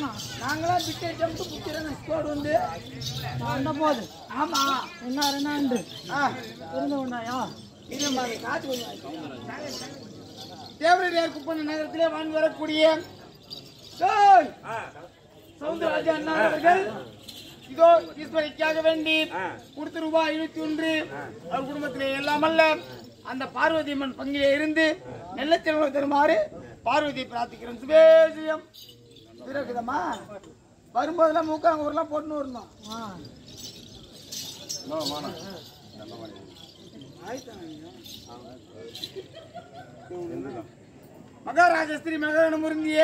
நாங்களாம் பிட்டை jump புத்திரங்க score வந்து அந்த போது ஆமா என்ன ரெண்டாண்டு ஆ இருந்து உண்டாயா இது மாதிரி காத்து கொஞ்சம் தேவரையார் குப்பன் நகரத்திலே வாழ்ந்து வரக்கூடிய டேய், சவுந்தரராஜா அண்ணா அவர்கள் இதோ ஈஸ்வரிக்காக வேண்டி கொடுத்த ரூபாய் ஐநூத்தி ஒன்று அவர் குடும்பத்திலே எல்லாம் அல்ல அந்த பார்வதி அம்மன் பங்கிலே இருந்து நல்ல செல்வம் தருமாறு பார்வதியை பிரார்த்திக்கிறேன் சுபேசியம் இருக்குதம்மா வரும்போதெல்லாம் மூக்காங்க ஊர்லாம் போட்டுன்னு வரணும் ஆ மகாராஜஸ்திரி மகன முருந்திய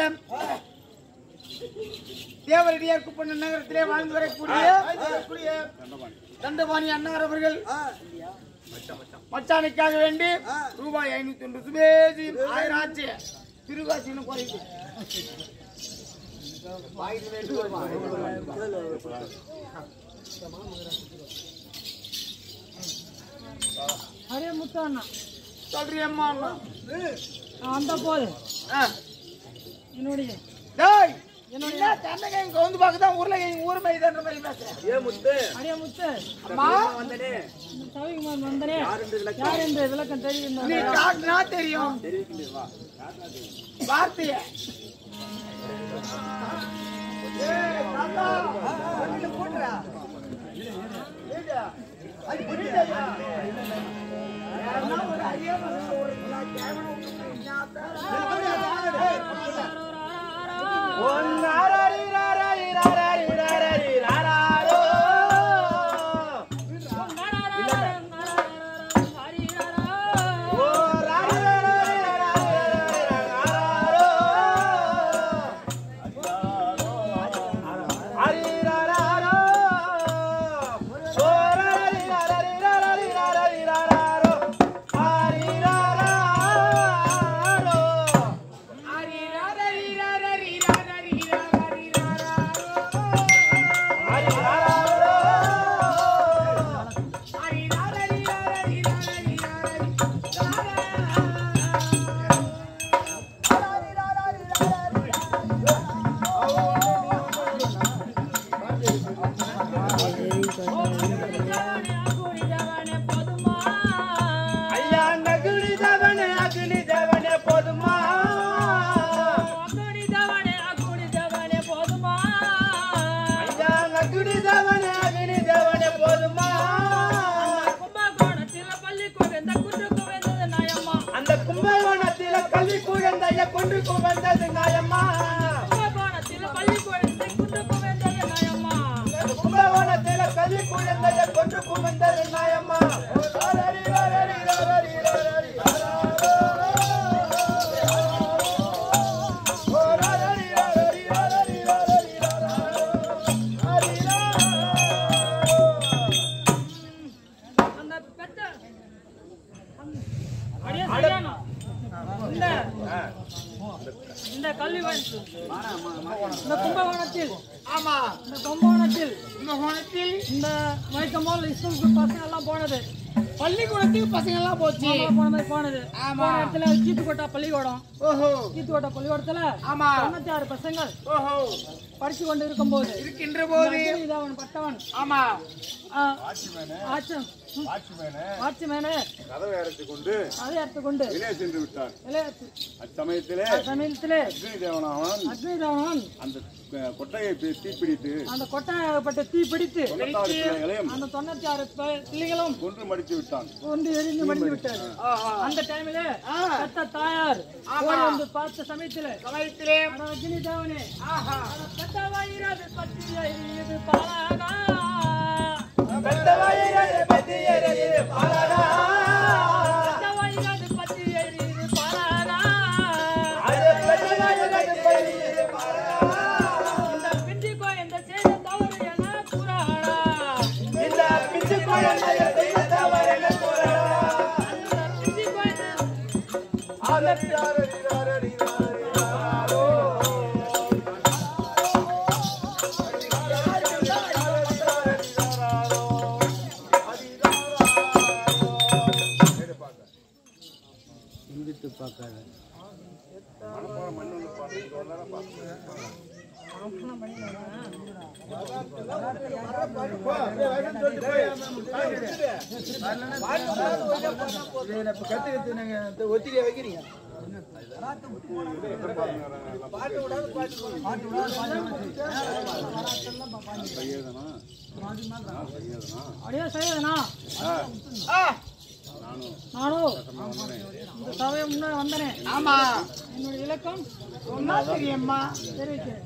தேவரடியார் குப்பண்ண நகரத்திலே வாழ்ந்து வரக்கூடிய தண்டபாணி அன்னார் அவர்கள் மச்சானுக்காக வேண்டி ரூபாய் ஐநூத்தி ஒன்று சுபேசி ஆயிரம் ஆச்சு திருவாசின்னு குறையுது வாங்கிட்டு எடுத்து வருவான். அரே முத்து அண்ணா சொல்றியம்மா அந்த போது ஆ. என்னுடைய டேய் என்ன தென்னங்காய் கவுந்து பார்க்க தான் ஊர்ல எங்க ஊர் மைதான்ற மாதிரி பேசுறேன் அரே முத்து அம்மா இந்த தவிக்குமார் வந்தனே யார் என்று விளக்கம் தெரியும் நீ காட்டினா தெரியும் வார்த்தைய ஏய், தாத்தா, வெளியில போட்டுறா. ஏய்டா, அது புரியுதா? யாருன்னா ஒரு ஐயா வந்து ஒரு கேமரா விட்டு ஞாபகம். ஐயா நகுனி தவனே அக்னி தவனே போதுமா ஐயா நகுனி தவனே அக்னி தவனே போதுமா அந்த கும்பகோணத்தில கல்வி குழந்தைய கொண்டு குவந்தது நாயம்மா அந்த கும்பகோணத்தில கல்வி குழந்தைய கொண்டு குவந்தது நாயம்மா ராரரி, ராரரி, ராரரி, ராரரி, ராரோ. ஓ, ராரரி, ராரரி, ராரரி, ராரரி, ராரோ. ஹரி ராரோ. இந்த கல்வி இந்த கும்பகோணத்தில் ஆமா இந்த கும்பகோணத்தில் இந்த கோணத்தில் இந்த வழக்கம் போல் ஸ்கூலுக்கு பசங்க எல்லாம் போனது பள்ளிக்கூடத்துக்கு பசங்க எல்லாம் போச்சு மாமா போன மாதிரி போனது ஆமா. போன இடத்துல கீத்துக்கோட்டா பள்ளிக்கூடம் ஓஹோ கீத்துக்கோட்டா பள்ளிக்கூடத்துல ஆமா தொண்ணூத்தி ஆறு பசங்கள் ஓஹோ படிச்சு கொண்டு இருக்கும்போது இருக்கின்ற போது அவன் பட்டவன் ஆமா ஆ, ஆச்சம் வாட்ச்மேனு கதவை அடைத்துக் கொண்டு அதை எடுத்துக்கொண்டு வெளியே சென்று விட்டார் விளையாட்டு அச்சமயத்திலே சமயத்திலே அக்னி தேவனாவன் அக்னிதாவன் அந்த அஹ், கொட்டையை பி- தீப்பிடித்து அந்த கொட்டாயப்பட்ட தீ பிடித்து தொண்ணூத்தாறு பிள்ளைகளையும் அந்த தொண்ணூத்தி ஆறு பி- பிள்ளைகளும் கொன்று மடித்து விட்டான் கொண்டு எரிந்து மடிந்து விட்டார் ஆஹா. அந்த டைம்ல ஆ. பெத்த தாயார் ஆமா. ஓடி வந்து பார்த்த சமயத்துல சமயத்திலே அட அக்னி தேவனே ஆஹா அட பெத்தவாயிரது பத்தி எரியுது பாலாகா பெத்தவாயிரது பத்தி எரியுது பாலகா. பெத்தவாயிரது பத்தி எரியுது பாலாகா அது பெத்தவாயிரது பத்தி எரியுது பாலகா. இந்த பிஞ்சி இந்த செய்த தவறு என கூறாடா இந்த பிஞ்சு குழந்தைய செய்த தவறென கூறடா. அந்த பிஞ்சி அதறி ராரரி ராரரி ராரரி ராரோ. போ, அப்படியே வைக்கணும்னு சொல்லிட்டு போய், பாட்டு கத்துக்கிறது நீங்க இந்த ஒத்திகையை வைக்கிறீங்க செய்யறதுனா செய்யறதுனா அப்படியே செய்யறதுனா நானும் நானும் கஷ்டமா வந்தேன் இந்த சபையை முன்னாடி வந்தனே ஆமா என்னுடைய இலக்கம் சொன்னா தெரியுமா தெரிவிக்கிறேன்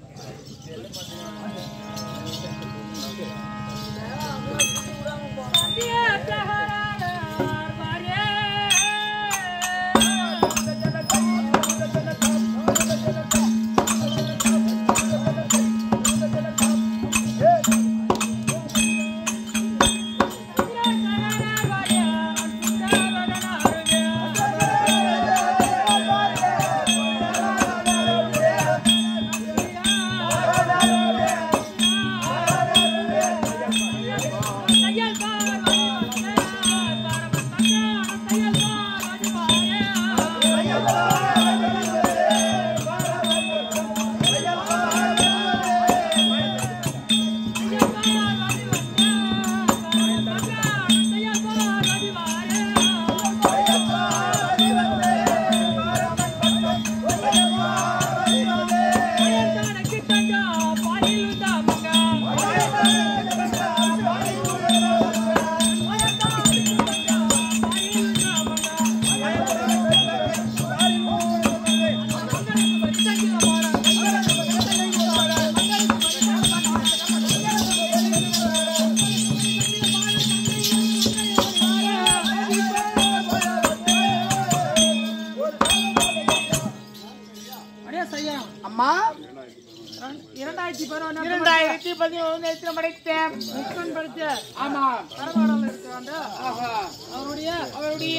அப்படியே செய்யணும் அம்மா இரண்டாயிரத்தி பதினொன்று இரண்டாயிரத்தி பதினொன்று எத்தனை படைத்தேன் முக்கன் படித்த ஆமா தரமாடல் இருக்கிறாங்க ஆஹா அவருடைய அவருடைய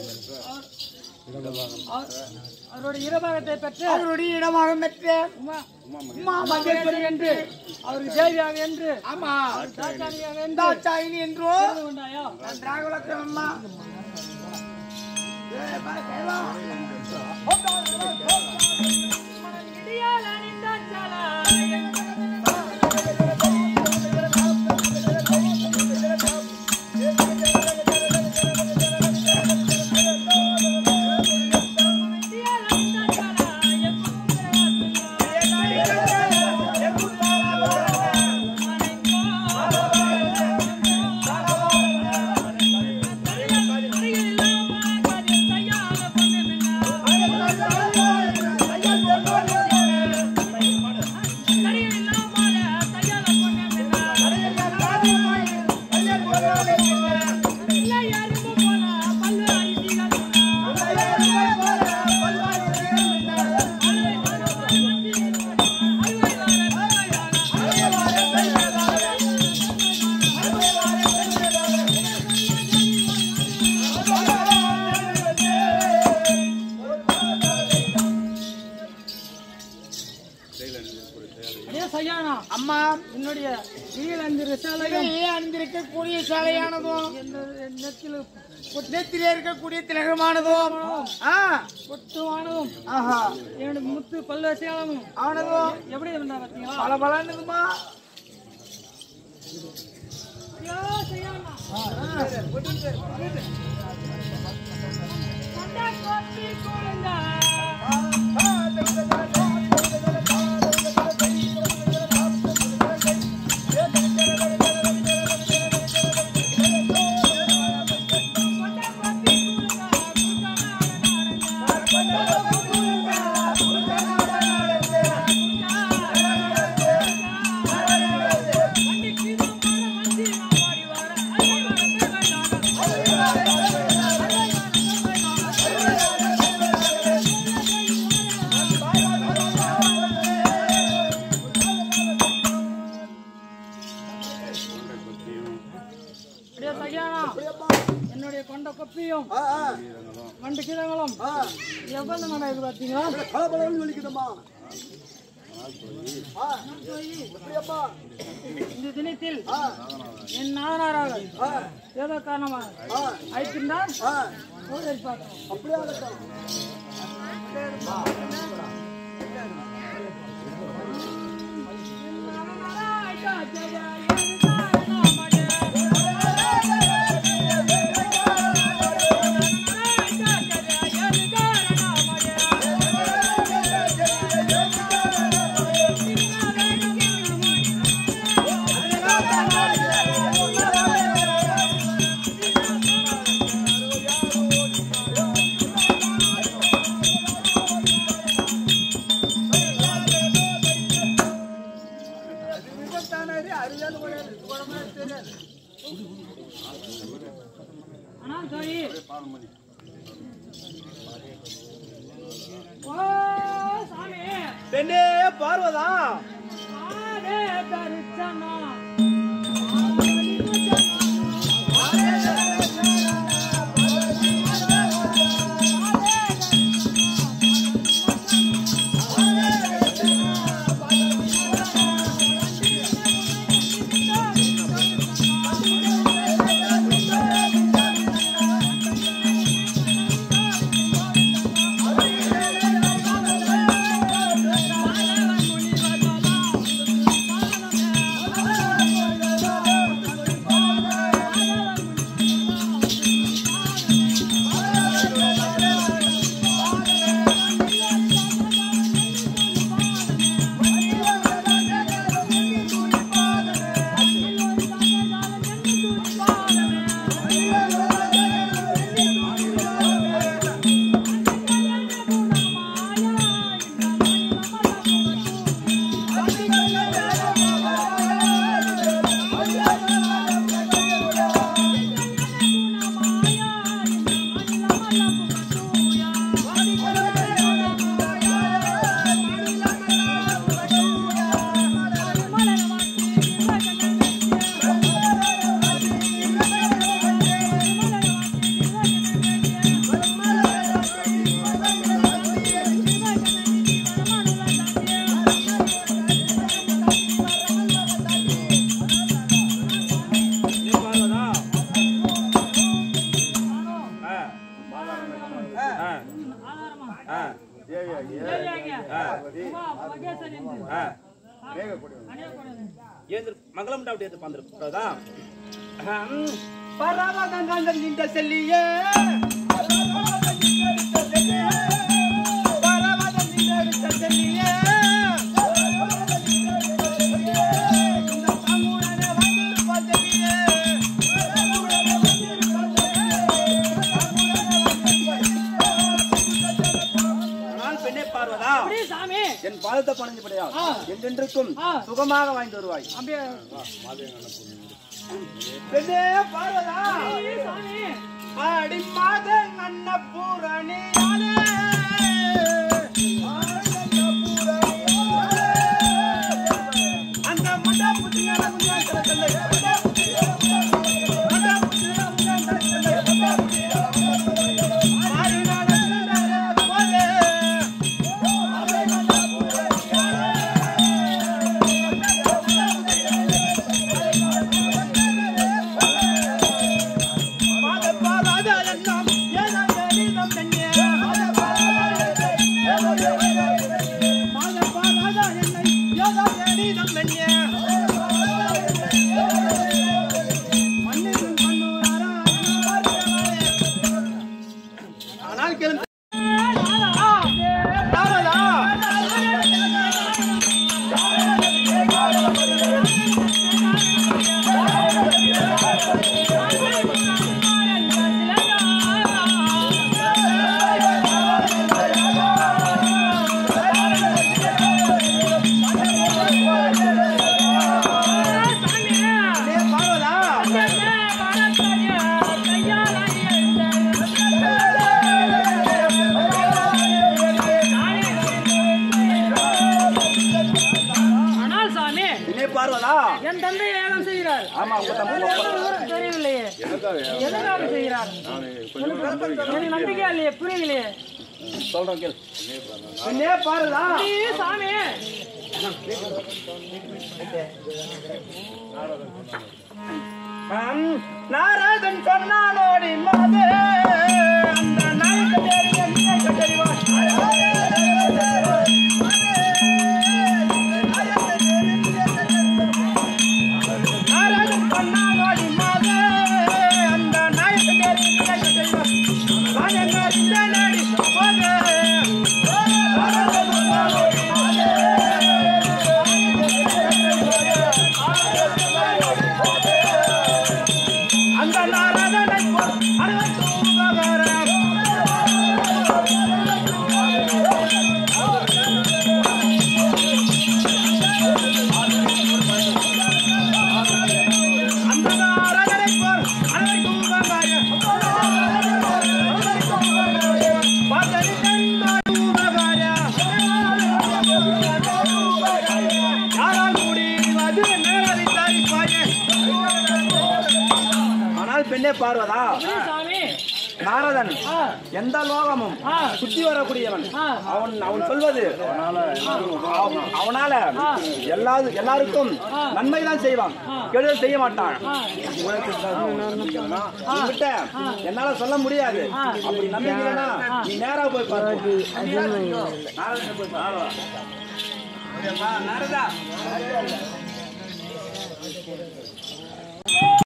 அவர்- அவருடைய இரபாகத்தை பெற்று அவருடைய இடமாக பெற்ற உமா உமா மகேஸ்வரி என்று அவருக்கு தேவியாக என்று ஆமா தாத்தானியாக என்று தாச்சாயினி என்றோ தெரிந்து கொண்டாயா நன்றாக வளர்க்கிறோம் அம்மா ஏய், பா, கைவா. இடியால் அணிந்த சாலாயம். இடியால் அணிந்த சாலாயம். அதே சையானா அம்மா என்னுடைய ஈழந்து ரிசாலையும் இதிலே அணிந்திருக்கக்கூடிய சாலையானதும் நெத்தில் நெத்திலே இருக்கக்கூடிய திலகமானதும் ஆ, பொட்டுவானதும் ஆஹா என்னுடைய முத்து பல்வசியாலமும் ஆனதும் எப்படி இருந்தா பார்த்தீங்களா பல பலன்னுதுமா ஐயோ, சையானா. சண்டை கோப்பி குழந்தா. சண்டை கோப்பி குழந்தா, குட்டனான நாடனா. வண்டிக்கு நம்மால வண்டி நான் ஓடி வரேன். ஐயா, வரேன், வேண்டாம். அப்படியே சகியானா, என்னுடைய கொண்ட கொப்பியும் வண்டு கிழங்களும் எவ்வளவு மனம் இருக்கு பார்த்தீங்களா இந்த தினத்தில் என் நாதனாராக ஏதோ காரணமாக அழைத்திருந்தால் ஊழல் பார்க்கிறோம் நாதனாரா, ஐயா, ஐயா, ஐயா. தானாரு அறுபது கிடையாது குழம்பு தெரியாது ஆனா சரி பாலமணி ஓ சாமி பெண்ணே பார்வதா ஆடே தரிச்சனா ஏந்திரு மங்களம் டாக்டர் எடுத்து பாந்துருக்கா பரவதங்கள் நின்ற செல்லியே பரவதம் நின்ற செல்லியே இந்த பங்குடனே வந்திருப்பாள் செல்லியே. நான் பெண்ணே பார்வதா அப்படியே சாமி என் பாதத்தை பணிஞ்சபடியா ஆ. என்றென்றுக்கும் ஆ. சுகமாக வாய்ந்து வருவாய் அப்படியே பெண்ணே பார்வதா அப்படியே சாமி ஆடி மாத அன்னபூரணியாலே அந்த மண்டா புத்தியான குஞ்சாய் கிடக்கலை மண்டா புத்தியான மண்டா புத்தியான குஞ்சாய் கிடக்கலை மண்டா புத்தியான மாறினால போலே மாதப்பாராத எண்ணம் ஏதாங்க நீதம் தண்ணே மாதப்பாராத என்னை ஏதாங்க நீதம் தண்ணே மண்ணில் மண்ணூராரா ஆனால் கேளு ராமதா ஏ பார்வதா ஆனால் சாமி பெண்ணே பார்வதா என் தந்தை ஏகம் செய்கிறார் ஆமா உங்க தம்பி தெரியவில்லையே எதற்காக செய்கிறார் எனக்கு நம்பிக்கை இல்லையே புரியலையே சொல்றேன் கேள் என்னே பார்வதா அப்படியே சாமி ஆம், நாரதன் சொன்னானோடி மாதே அந்த நாயக தேடி என்னை கண்டறிவார். நாரதன் சொன்னானோடி மாதே அந்த நாயக தேடி என்னை கண்டறிவார். வானங்கள் இந்த நாடி போதே. நாரதன் சொன்னானோடி மாதே. அந்த நாரதனை போல் அறுபத்தூதாக கண்ணே பார்வதா அப்படி சாமி நாரதன் ஆ. எந்த லோகமும் ஆ. சுத்தி வரக்கூடியவன் ஆ. அவன் அவன் சொல்வது அவ- அவனால எல்லா எல்லாருக்கும் நன்மைதான் செய்வான் கெடுதல் செய்ய மாட்டான் உன்கிட்ட என்னால சொல்ல முடியாது அப்படி நம்பிக்கைனா நீ நேரா போய் பாரு நாரதனை போய் பாரு. நாரதா